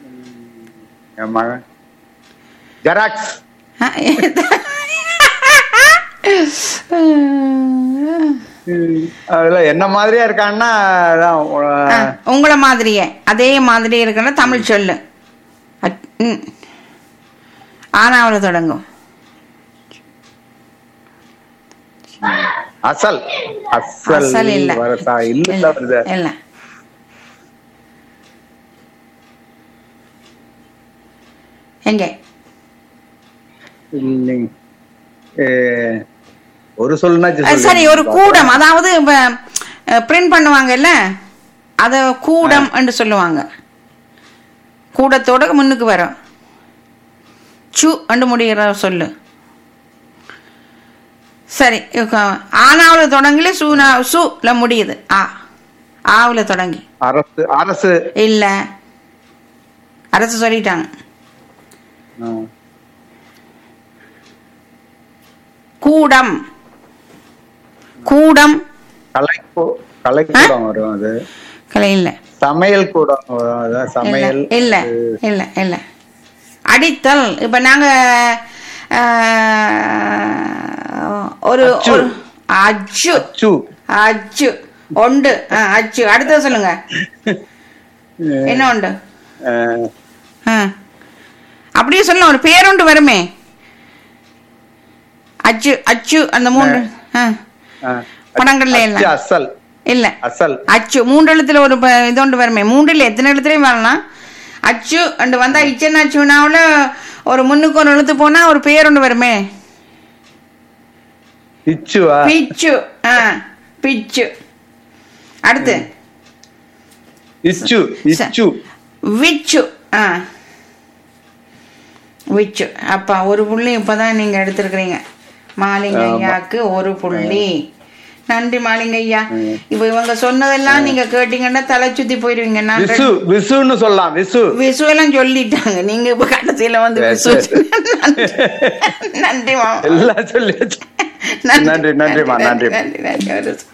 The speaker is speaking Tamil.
என் மகன் ஜெராக்ஸ் ஆ, அதுல என்ன மாதிரியா இருக்கான்னா அதான், ஆ, உ- உங்கள மாதிரியே அதே மாதிரி இருக்கிற தமிழ் சொல்லு அட்- ம். ஆனாவில் தொடங்கும் அசல் அசல் அசல் இல்ல வரசா இல்ல இல்ல வருது இல்ல எங்க இல்லைங்க. ஏ, ஒரு சொல்லுனாச்சு அஹ் சரி ஒரு கூடம் அதாவது பிரிண்ட் பண்ணுவாங்கல்ல அத கூடம் என்று சொல்லுவாங்க கூடத்தோட முன்னுக்கு வரும் சு அண்டு முடிகிற சொல்லு சரி ஆனாவுல தொடங்கல சூனா சுல முடியுது ஆ ஆவுல தொடங்கி அரசு அரசு இல்ல அரசு சொல்லிட்டாங்க ஆ. கூடம் கூடம் கலை கூ- கலை கூடம் வரும் அது கலை இல்ல சமையல் கூடம் வரும் அதான் இல்ல சமையல் இல்ல இல்ல இல்ல அடித்தல் இப்ப நாங்க ஆஹ், ஒரு அச்சு. ஒரு- அச்சு சு அச்சு ஒண்டு ஆ, அச்சு அடுத்தது சொல்லுங்க என்ன உண்டு அஹ், ஆ. அப்படியே சொல்லலாம் ஒரு பேரொண்டு வருமே அச்சு அச்சு அந்த மூன்று ஆ. அஹ், படங்கள்ல அச்சு, எல்லாம் அசல் இல்ல அசல் அச்சு மூன்று எழுத்துல ஒரு ப- இதொண்டு வருமே மூன்றுல எத்தனை எழுத்துலயும் வரலாம் அச்சு அண்டு வந்தா இச்சன் அச்சுனாவுல ஒரு முன்னுக்கு ஒரு எழுத்து போனா ஒரு பேர் ஒன்று வருமே இச்சுவா பிச்சு ஆ பிச்சு அடுத்து இச்சு இச்சு விச்சு ஆ விச்சு அப்பா ஒரு புள்ளி இப்பதான் நீங்க எடுத்திருக்கிறீங்க மாலிங்க ஐயாக்கு ஒரு புள்ளி நன்றி மாலிங்க ஐயா இப்ப இவங்க சொன்னதெல்லாம் நீங்க கேட்டீங்கன்னா தலை சுத்தி போயிருவீங்க நான் விசு விசுன்னு சொல்லலாம் விசு விசு எல்லாம் சொல்லிட்டாங்க நீங்க இப்ப கடைசியில வந்து சரி, விசு சரி. நன்றி மாமா எல்லாம் சொல்லியாச்சு நன்றி, நன்றிம்மா, நன்றி. நன்றி நன்றி ஒரு